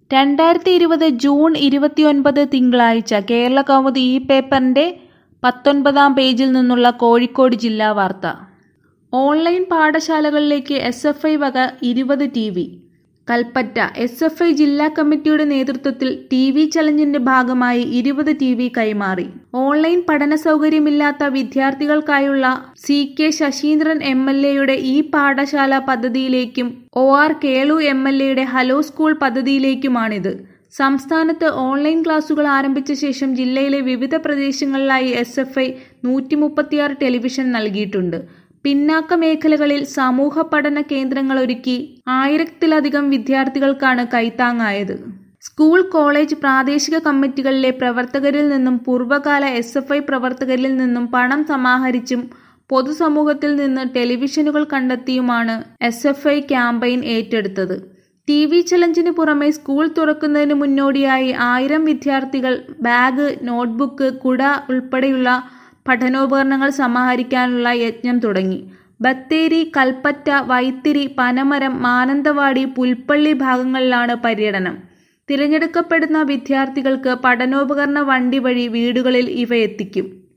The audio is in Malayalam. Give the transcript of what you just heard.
രണ്ടായിരത്തി ഇരുപത് ജൂൺ ഇരുപത്തിയൊൻപത് തിങ്കളാഴ്ച കേരളകൗമുദി ഈ പേപ്പറിന്റെ പത്തൊൻപതാം പേജിൽ നിന്നുള്ള കോഴിക്കോട് ജില്ലാ വാർത്ത ഓൺലൈൻ പാഠശാലകളിലേക്ക് എസ് എഫ് ഐ വക ഇരുപത് T V Kalpetta S F I ജില്ലാ കമ്മിറ്റിയുടെ നേതൃത്വത്തിൽ ടി വി ചലഞ്ചിന്റെ ഭാഗമായി ഇരുപത് ടി വി കൈമാറി ഓൺലൈൻ പഠന സൗകര്യമില്ലാത്ത വിദ്യാർത്ഥികൾക്കായുള്ള C K Saseendran M L എയുടെ ഈ പാഠശാല പദ്ധതിയിലേക്കും O R Kelu M L എയുടെ ഹലോ സ്കൂൾ പദ്ധതിയിലേക്കുമാണിത് സംസ്ഥാനത്ത് ഓൺലൈൻ ക്ലാസുകൾ ആരംഭിച്ച ശേഷം ജില്ലയിലെ വിവിധ പ്രദേശങ്ങളിലായി എസ് എഫ് ഐ നൂറ്റി മുപ്പത്തിയാറ് ടെലിവിഷൻ നൽകിയിട്ടുണ്ട് പിന്നാക്ക മേഖലകളിൽ സമൂഹ പഠന കേന്ദ്രങ്ങൾ ഒരുക്കി ആയിരത്തിലധികം വിദ്യാർത്ഥികൾക്കാണ് കൈത്താങ്ങായത് സ്കൂൾ കോളേജ് പ്രാദേശിക കമ്മിറ്റികളിലെ പ്രവർത്തകരിൽ നിന്നും പൂർവ്വകാല എസ് എഫ് ഐ പ്രവർത്തകരിൽ നിന്നും പണം സമാഹരിച്ചും പൊതുസമൂഹത്തിൽ നിന്ന് ടെലിവിഷനുകൾ കണ്ടെത്തിയുമാണ് എസ് എഫ് ഐ ക്യാമ്പയിൻ ഏറ്റെടുത്തത് ടി വി ചലഞ്ചിന് പുറമെ സ്കൂൾ തുറക്കുന്നതിന് മുന്നോടിയായി ആയിരം വിദ്യാർത്ഥികൾ ബാഗ് നോട്ട്ബുക്ക് കുട ഉൾപ്പെടെയുള്ള പഠനോപകരണങ്ങൾ സമാഹരിക്കാനുള്ള യജ്ഞം തുടങ്ങി ബത്തേരി കൽപ്പറ്റ വൈത്തിരി പനമരം മാനന്തവാടി പുൽപ്പള്ളി ഭാഗങ്ങളിലാണ് പര്യടനം തിരഞ്ഞെടുക്കപ്പെടുന്ന വിദ്യാർത്ഥികൾക്ക് പഠനോപകരണ വണ്ടി വഴി വീടുകളിൽ ഇവ എത്തിക്കും